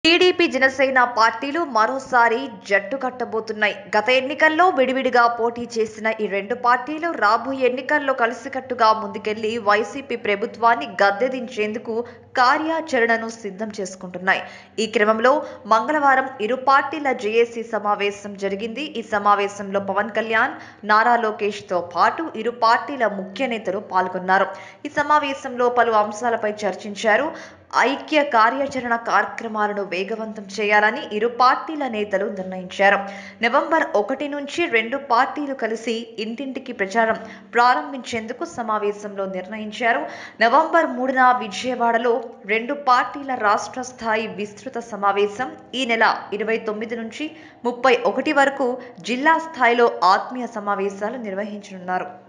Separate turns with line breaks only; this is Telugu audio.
టీడీపీ జనసేన పార్టీలు మరోసారి జట్టు కట్టబోతున్నాయి గత ఎన్నికల్లో విడివిడిగా పోటీ చేసిన ఈ రెండు పార్టీలు రాబోయే ఎన్నికల్లో కలిసికట్టుగా ముందుకెళ్లి వైసీపీ ప్రభుత్వాన్ని గద్దెదించేందుకు కార్యాచరణను సిద్ధం చేసుకుంటున్నాయి ఈ క్రమంలో మంగళవారం ఇరు పార్టీల జేఏసీ సమావేశం జరిగింది ఈ సమావేశంలో పవన్ కళ్యాణ్ నారా లోకేష్ తో పాటు ఇరు పార్టీల ముఖ్య నేతలు పాల్గొన్నారు ఈ సమావేశంలో పలు అంశాలపై చర్చించారు ఐక్య కార్యాచరణ కార్యక్రమాలను వేగవంతం చేయాలని ఇరు పార్టీల నేతలు నిర్ణయించారు నవంబర్ ఒకటి నుంచి రెండు పార్టీలు కలిసి ఇంటింటికి ప్రచారం ప్రారంభించేందుకు సమావేశంలో నిర్ణయించారు నవంబర్ మూడున విజయవాడలో రెండు పార్టీల రాష్ట్ర స్థాయి విస్తృత సమావేశం ఈ నెల ఇరవై తొమ్మిది నుంచి ముప్పై ఒకటి వరకు జిల్లా స్థాయిలో ఆత్మీయ సమావేశాలు నిర్వహించనున్నారు